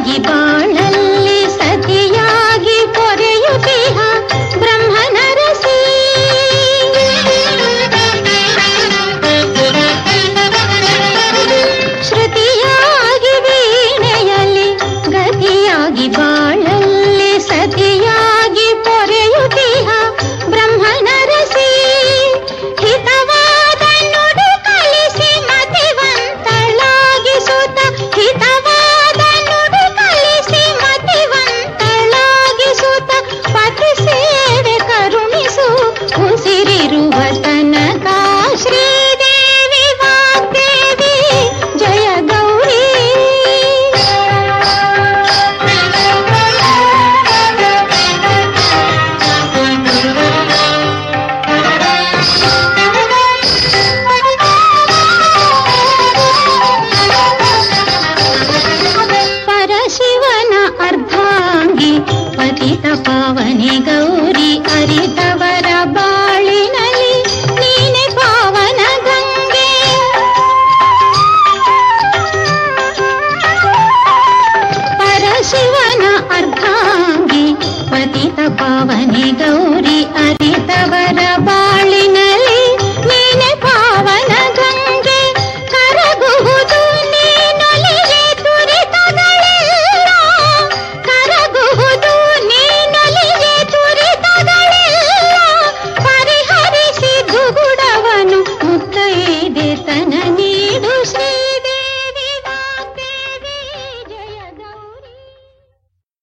ಸತಿಯಾಗಿ ಬಾಳಲ್ಲಿ ಸತಿಯಾಗಿ ಪೊರೆಯುತ್ತಿಹ ಬ್ರಹ್ಮನರಸಿ ಶ್ರುತಿಯಾಗಿ ವೀಣೆಯಲ್ಲಿ ಗತಿಯಾಗಿ ಬಾಳಲ್ಲಿ ಸತಿಯಾಗಿ ಪೊರೆಯುತ್ತಿಹ ಬ್ರಹ್ಮನರಸಿ ಹಿತವಾದ ನುಡಿ ಕಲಿಸಿ ಮತಿವಂತಳಾಗಿಸುತ್ತ ಹಿತವಾದ ನುಡಿ ಕಲಿಸಿ ಮತಿವಂತಳಾಗಿಸುತ್ತ ಪತಿ ಸೇವೆ ಕರುಣಿಸು ಉಸಿರಿರುವ ತನಕ ಶ್ರೀದೇವಿ ವಾಗ್ದೇವಿ ಜಯ ಗೌರಿ ಪರಶಿವನ ಅರ್ಧಾಂಗಿ ಪತಿತ ಪಾವನೆ ಗೌರಿ ಅರಿತವರ ಬಾಳಿನಲ್ಲಿ ನೀನೆ ಪಾವನ ಗಂಗೆ ಪರಶಿವನ ಅರ್ಧಾಂಗಿ ಪತಿತ ಪಾವನೆ ಗೌರಿ ಅರಿತವರ ಬಾ